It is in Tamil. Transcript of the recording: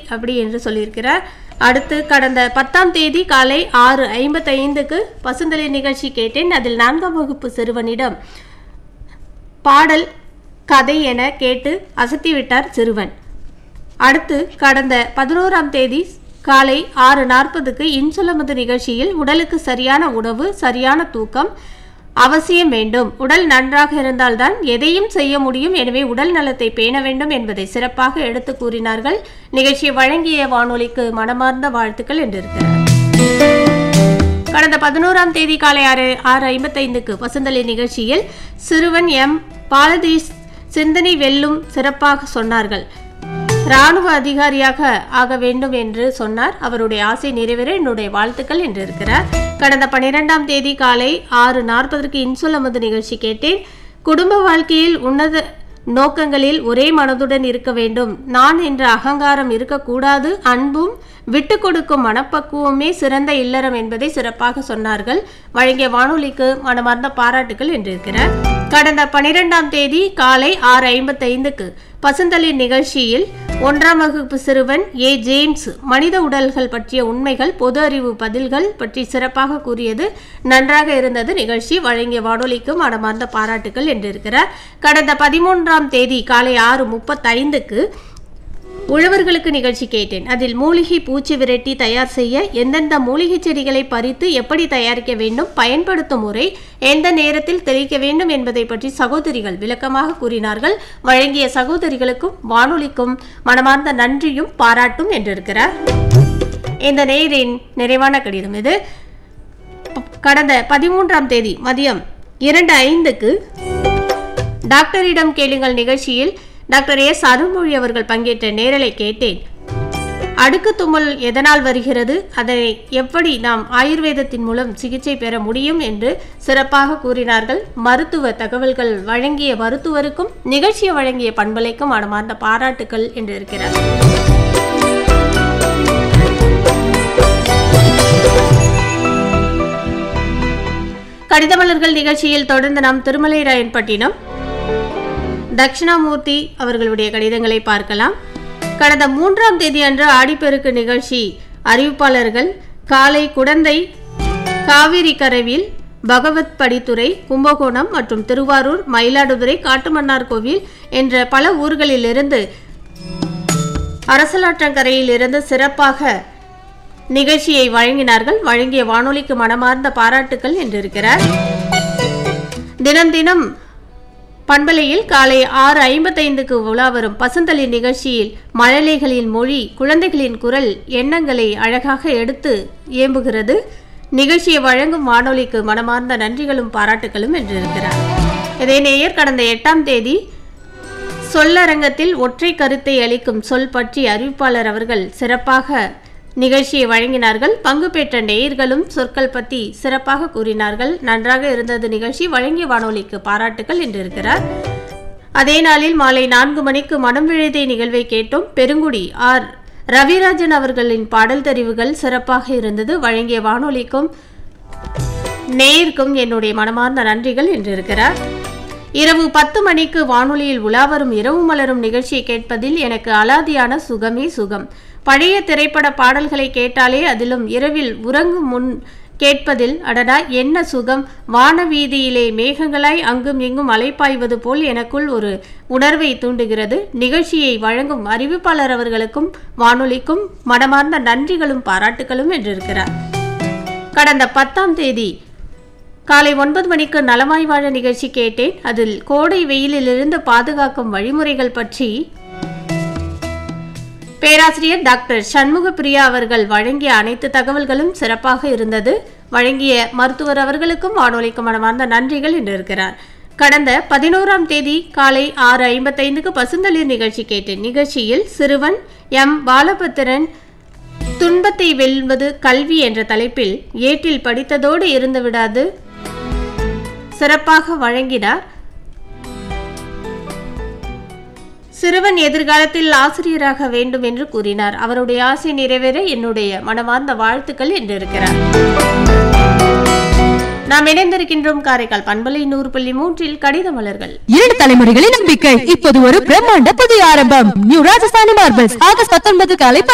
அப்படி என்று சொல்லியிருக்கிறார் அடுத்து கடந்த பத்தாம் தேதி காலை ஆறு ஐம்பத்தைந்துக்கு பசுந்தலை நிகழ்ச்சி கேட்டேன் அதில் நான்காம் வகுப்பு சிறுவனிடம் பாடல் கதை என கேட்டு அசத்திவிட்டார் சிறுவன் அடுத்து கடந்த பதினோராம் தேதி காலை ஆறு நாற்பதுக்கு இன்சுலமது நிகழ்ச்சியில் உடலுக்கு சரியான உணவு சரியான தூக்கம் அவசியம் வேண்டும் உடல் நன்றாக இருந்தால்தான் எதையும் செய்ய முடியும் எனவே உடல் நலத்தை பேண வேண்டும் என்பதை சிறப்பாக எடுத்து கூறினார்கள் நிகழ்ச்சியை வழங்கிய வானொலிக்கு மனமார்ந்த வாழ்த்துக்கள் என்றிருக்கிறார் கடந்த பதினோராம் தேதி காலை ஆறு ஆறு ஐம்பத்தைந்துக்கு பசுந்தலை நிகழ்ச்சியில் சிறுவன் எம் பாலதீஷ் சிந்தனை வெல்லும் சிறப்பாக சொன்னார்கள் ராணுவ அதிகாரியாக ஆக வேண்டும் என்று சொன்னார் அவருடைய ஆசை நிறைவேற என்னுடைய வாழ்த்துக்கள் என்று இருக்கிறார் கடந்த பன்னிரெண்டாம் தேதி காலை ஆறு நாற்பதற்கு இன்சொல்லமது நிகழ்ச்சி கேட்டேன் குடும்ப வாழ்க்கையில் உன்னத நோக்கங்களில் ஒரே மனதுடன் இருக்க வேண்டும் நான் என்ற அகங்காரம் இருக்கக்கூடாது அன்பும் விட்டு கொடுக்கும் மனப்பக்குவமே சிறந்த இல்லறம் என்பதை சிறப்பாக சொன்னார்கள் வழங்கிய வானொலிக்கு மனமார்ந்த பாராட்டுகள் என்றிருக்கிறார் கடந்த பனிரெண்டாம் தேதி காலை ஆறு ஐம்பத்தைந்துக்கு பசுந்தளிர் நிகழ்ச்சியில் ஒன்றாம் வகுப்பு சிறுவன் ஏ ஜேம்ஸ் மனித உடல்கள் பற்றிய உண்மைகள் பொது அறிவு பதில்கள் பற்றி சிறப்பாக கூறியது நன்றாக இருந்தது நிகழ்ச்சி வழங்கிய வானொலிக்கு மனமார்ந்த பாராட்டுகள் என்றிருக்கிறார் கடந்த பதிமூன்றாம் தேதி காலை ஆறு முப்பத்தைந்துக்கு உழவர்களுக்கு நிகழ்ச்சி கேட்டேன் அதில் மூலிகை பூச்சி விரட்டி தயார் செய்ய எந்தெந்த மூலிகை செடிகளை பறித்து எப்படி தயாரிக்க வேண்டும் பயன்படுத்தும் முறை எந்த நேரத்தில் தெளிக்க வேண்டும் என்பதை பற்றி சகோதரிகள் விளக்கமாக கூறினார்கள் வழங்கிய சகோதரிகளுக்கும் வானொலிக்கும் மனமார்ந்த நன்றியும் பாராட்டும் என்றிருக்கிறார் இந்த நேரின் நிறைவான கடிதம் இது கடந்த பதிமூன்றாம் தேதி மதியம் இரண்டு ஐந்துக்கு டாக்டரிடம் கேளுங்கள் நிகழ்ச்சியில் டாக்டர் எஸ் அருள்மொழி அவர்கள் பங்கேற்ற நேரலை கேட்டேன் அடுக்கு தும்மல் எதனால் வருகிறது அதை எப்படி நாம் ஆயுர்வேதத்தின் மூலம் சிகிச்சை பெற முடியும் என்று சிறப்பாக கூறினார்கள் மருத்துவ தகவல்கள் வழங்கிய மருத்துவருக்கும் நிகழ்ச்சியை வழங்கிய பண்பலைக்கும் மனமார்ந்த பாராட்டுக்கள் என்று இருக்கிறார் கடிதமலர்கள் நிகழ்ச்சியில் தொடர்ந்து நாம் திருமலை ராயன்பட்டினம் தட்சிணாமூர்த்தி அவர்களுடைய கடிதங்களை பார்க்கலாம் கடந்த மூன்றாம் தேதி அன்று ஆடிப்பெருக்கு நிகழ்ச்சி அறிவிப்பாளர்கள் காலை குடந்தை காவிரி கரவில் பகவத் படித்துறை கும்பகோணம் மற்றும் திருவாரூர் மயிலாடுதுறை காட்டுமன்னார் கோவில் என்ற பல ஊர்களிலிருந்து அரசலாற்றங்கரையில் இருந்து சிறப்பாக நிகழ்ச்சியை வழங்கினார்கள் வழங்கிய வானொலிக்கு மனமார்ந்த பாராட்டுக்கள் என்றிருக்கிறார் தினம் தினம் பண்பலையில் காலை ஆறு ஐம்பத்தைந்துக்கு உலா வரும் பசுந்தளிர் நிகழ்ச்சியில் மழலைகளின் மொழி குழந்தைகளின் குரல் எண்ணங்களை அழகாக எடுத்து ஏம்புகிறது நிகழ்ச்சியை வழங்கும் வானொலிக்கு மனமார்ந்த நன்றிகளும் பாராட்டுகளும் என்றிருக்கிறார் இதே நேயர் கடந்த எட்டாம் தேதி சொல்லரங்கத்தில் ஒற்றை கருத்தை அளிக்கும் சொல் பற்றி அறிவிப்பாளர் அவர்கள் சிறப்பாக நிகழ்ச்சியை வழங்கினார்கள் பங்கு பெற்ற நேயர்களும் சொற்கள் பற்றி சிறப்பாக கூறினார்கள் நன்றாக இருந்தது நிகழ்ச்சி வழங்கிய வானொலிக்கு பாராட்டுகள் என்றிருக்கிறார் அதே நாளில் மாலை நான்கு மணிக்கு மனம் விழுதை நிகழ்வை கேட்டோம் பெருங்குடி ஆர் ரவிராஜன் அவர்களின் பாடல் தெரிவுகள் சிறப்பாக இருந்தது வழங்கிய வானொலிக்கும் நேயருக்கும் என்னுடைய மனமார்ந்த நன்றிகள் என்றிருக்கிறார் இரவு பத்து மணிக்கு வானொலியில் உலாவரும் இரவு மலரும் நிகழ்ச்சியை கேட்பதில் எனக்கு அலாதியான சுகமே சுகம் பழைய திரைப்பட பாடல்களை கேட்டாலே அதிலும் இரவில் உறங்கும் முன் கேட்பதில் அடடா என்ன சுகம் வானவீதியிலே மேகங்களாய் அங்கும் இங்கும் அலைப்பாய்வது போல் எனக்குள் ஒரு உணர்வை தூண்டுகிறது நிகழ்ச்சியை வழங்கும் அறிவிப்பாளர் அவர்களுக்கும் வானொலிக்கும் மனமார்ந்த நன்றிகளும் பாராட்டுகளும் என்றிருக்கிறார் கடந்த பத்தாம் தேதி காலை ஒன்பது மணிக்கு நலமாய் வாழ நிகழ்ச்சி கேட்டேன் அதில் கோடை வெயிலிலிருந்து பாதுகாக்கும் வழிமுறைகள் பற்றி பேராசிரியர் டாக்டர் சண்முக பிரியா அவர்கள் வழங்கிய அனைத்து தகவல்களும் சிறப்பாக இருந்தது வழங்கிய மருத்துவர் அவர்களுக்கும் வானொலிக்கு மனமார்ந்த நன்றிகள் என்று இருக்கிறார் கடந்த பதினோராம் தேதி காலை ஆறு ஐம்பத்தைந்துக்கு பசுந்தளிர் நிகழ்ச்சி கேட்டேன் நிகழ்ச்சியில் சிறுவன் எம் பாலபத்திரன் துன்பத்தை வெல்வது கல்வி என்ற தலைப்பில் ஏட்டில் படித்ததோடு இருந்து விடாது சிறப்பாக வழங்கினார் சிறுவன் எதிர்காலத்தில் ஆசிரியராக வேண்டும் என்று கூறினார் அவருடைய ஆசை நிறைவேற என்னுடைய மனமார்ந்த வாழ்த்துக்கள் என்றிருக்கிறார் நாம் இணைந்திருக்கின்றோம் காரைக்கால் பண்பலை நூறு புள்ளி மூன்றில் கடித மலர்கள் இரண்டு தலைமுறைகளின் நம்பிக்கை இப்போது ஒரு பிரம்மாண்ட புதிய ஆரம்பம் நியூ ராஜஸ்தானி மார்பிள்ஸ் ஆகஸ்ட் பத்தொன்பது காலை